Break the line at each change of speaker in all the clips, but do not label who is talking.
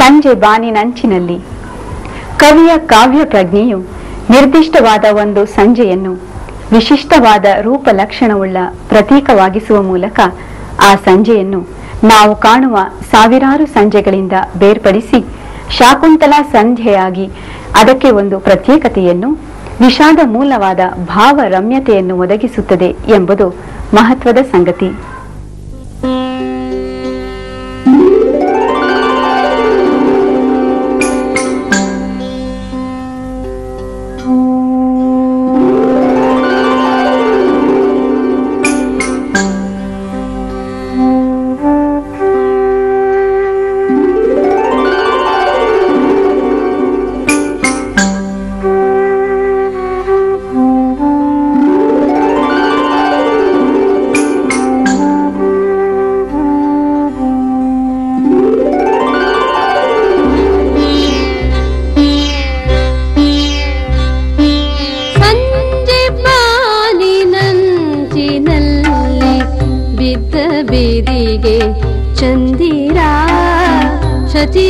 ಸಂಜೆ ಬಾನಿನಂಚಿನಲ್ಲಿ ಕವಿಯ ಕಾವ್ಯ ಪ್ರಜ್ಞೆಯು ನಿರ್ದಿಷ್ಟವಾದ ಒಂದು ಸಂಜೆಯನ್ನು ವಿಶಿಷ್ಟವಾದ ರೂಪಲಕ್ಷಣವುಳ್ಳ ಪ್ರತೀಕವಾಗಿಸುವ ಮೂಲಕ ಆ ಸಂಜೆಯನ್ನು ನಾವು ಕಾಣುವ ಸಾವಿರಾರು ಸಂಜೆಗಳಿಂದ ಬೇರ್ಪಡಿಸಿ ಶಾಕುಂತಲಾ ಸಂಧ್ಯೆಯಾಗಿ ಅದಕ್ಕೆ ಒಂದು ಪ್ರತ್ಯೇಕತೆಯನ್ನು ವಿಷಾದ ಮೂಲವಾದ ಭಾವರಮ್ಯತೆಯನ್ನು ಒದಗಿಸುತ್ತದೆ ಎಂಬುದು ಮಹತ್ವದ ಸಂಗತಿ
ಸಂಜೆ ಬಾನಿನಂಚಿನಲ್ಲಿ ಬಿದ್ದ ಬೀದಿಗೆ ಚಂದಿರ ಶಚಿ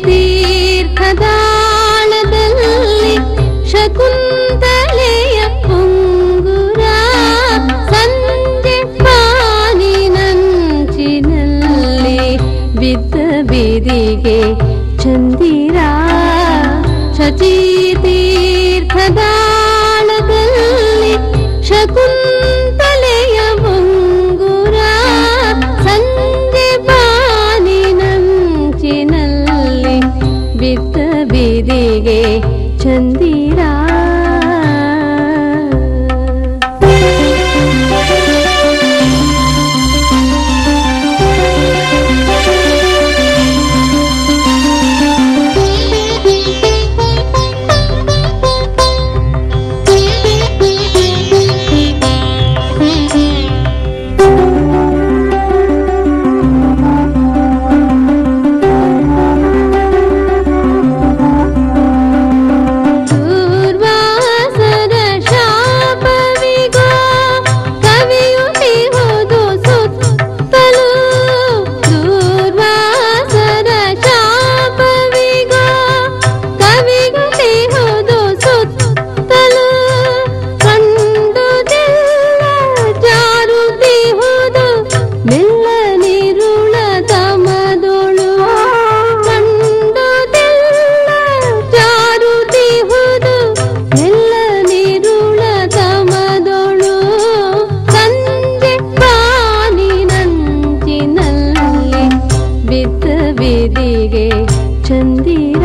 ತೀರ್ಥದಾಳದಲ್ಲಿ ಶಕುಂತಲೆಯ ಪುಂಗುರ ಸಂಜೆ ಬಾನಿನಂಚಿನಲ್ಲಿ ಬಿದ್ದ ಬೀದಿಗೆ ಚಂದಿರ ಶಚಿ ತೀರ್ಥದಾಳದಲ್ಲಿ ಶಕುಂತಲೆಯ ಮುಂಗುರ ಸಂಜೆ ಬಾನಿನಂಚಿನಲ್ಲಿ ಬಿದ್ದ ಬೀದಿಗೆ ಚಂದಿರ ದೂರ್ವಾಸರ ಶಾಪವಿಗೋ ಕವಿಯುತ್ತಿಹುದು ಸುತ್ತಲೂ ದೂರ್ವಾಸರ ಶಾಪವಿಗೋ ಕವಿಗುತ್ತಿಹುದು ಸುತ್ತಲೂ ಕಂಡುದೆಲ್ಲ ಜಾರುತ್ತಿಹುದು ಮೆಲ್ಲನಿರುಳ ತಮದೊಳು ಕಂಡುದೆಲ್ಲ ಜಾರುತ್ತಿಹುದು ಮೆಲ್ಲನಿರುಳ ತಮದೊಳು ಸಂಜೆ ಬಾನಿನಂಚಿನಲ್ಲಿ ಬಿದ್ದ ಬೀದಿಗೆ ಚಂದಿರ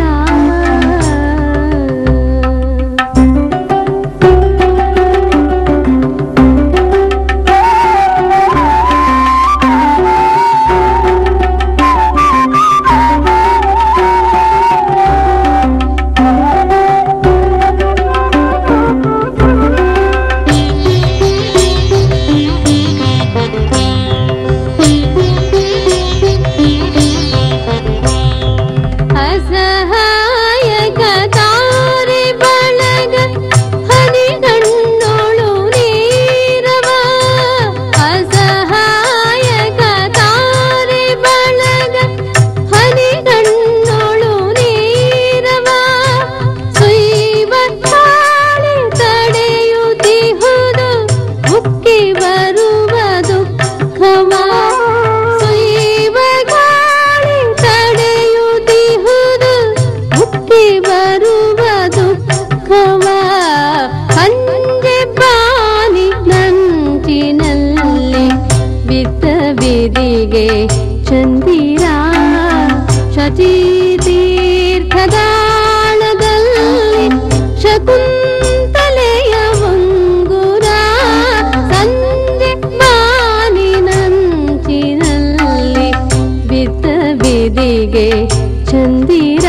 ಅಸಹಾಯಕ ತಾರೆ ಬಳಗ ಹನಿಗಣ್ಣೋಳು ನೀರವ ಅಸಹಾಯಕ ತಾರೆ ಬಳಗ ಹನಿಗಣ್ಣೋಳು ನೀರವ ಸುಯ್ವ ತಾಳೆ ತಡೆಯುತ್ತಿಹುದು ಮುಕ್ಕಿ ಬರುವ ದುಃಖವ ಸುಯ್ವ ಗಾಳಿ ತಡೆಯುತ್ತಿಹುದು ಮುಕ್ಕಿ ಬರುವ ದುಃಖವ ಸಂಜೆ ಬಾನಿ ನಂಚಿನಲ್ಲಿ ಬಿದ್ದ ಬೀದಿಗೆ ಚಂದಿರ ಶಚಿ ತೀರ್ಥದಾಳದಲ್ಲಿ ಶಕುಂತಲೆಯ ಮುಂಗುರ ಸಂಜೆ ಬಾನಿನಂಚಿನಲ್ಲಿ ಬಿದ್ದ ಬೀದಿಗೆ ಚಂದಿರ